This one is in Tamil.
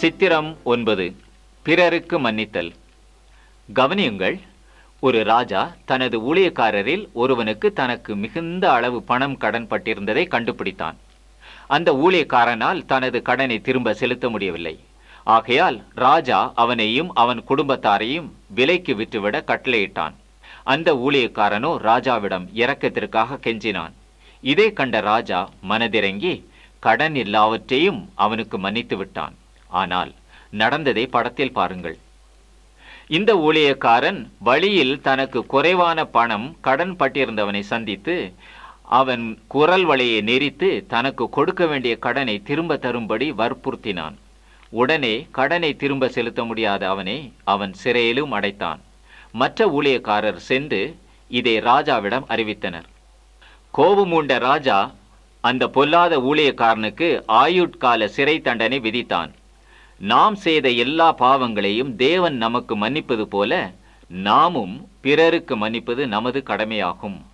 சித்திரம் ஒன்பது பிறருக்கு மன்னித்தல் கவனியுங்கள் ஒரு ராஜா தனது ஊழியக்காரரில் ஒருவனுக்கு தனக்கு மிகுந்த அளவு பணம் கடன் பட்டிருந்ததை கண்டுபிடித்தான் அந்த ஊழியக்காரனால் தனது கடனை திரும்ப செலுத்த முடியவில்லை ஆகையால் ராஜா அவனையும் அவன் குடும்பத்தாரையும் விலைக்கு விற்றுவிட கட்டளையிட்டான் அந்த ஊழியக்காரனோ ராஜாவிடம் இரக்கத்திற்காக கெஞ்சினான் இதை கண்ட ராஜா மனதிறங்கி கடன் எல்லாவற்றையும் அவனுக்கு மன்னித்து விட்டான் ஆனால் நடந்ததை படத்தில் பாருங்கள் இந்த ஊழியக்காரன் வழியில் தனக்கு குறைவான பணம் கடன் பட்டிருந்தவனை சந்தித்து அவன் குரல் வலையை நெரித்து தனக்கு கொடுக்க வேண்டிய கடனை திரும்ப தரும்படி வற்புறுத்தினான் உடனே கடனை திரும்ப செலுத்த முடியாத அவனை அவன் சிறையிலும் அடைத்தான் மற்ற ஊழியக்காரர் சென்று இதை ராஜாவிடம் அறிவித்தனர் கோபமூண்ட ராஜா அந்த பொல்லாத ஊழியக்காரனுக்கு ஆயுட்கால சிறை தண்டனை விதித்தான் நாம் செய்த எல்லா பாவங்களையும் தேவன் நமக்கு மன்னிப்பது போல நாமும் பிறருக்கு மன்னிப்பது நமது கடமையாகும்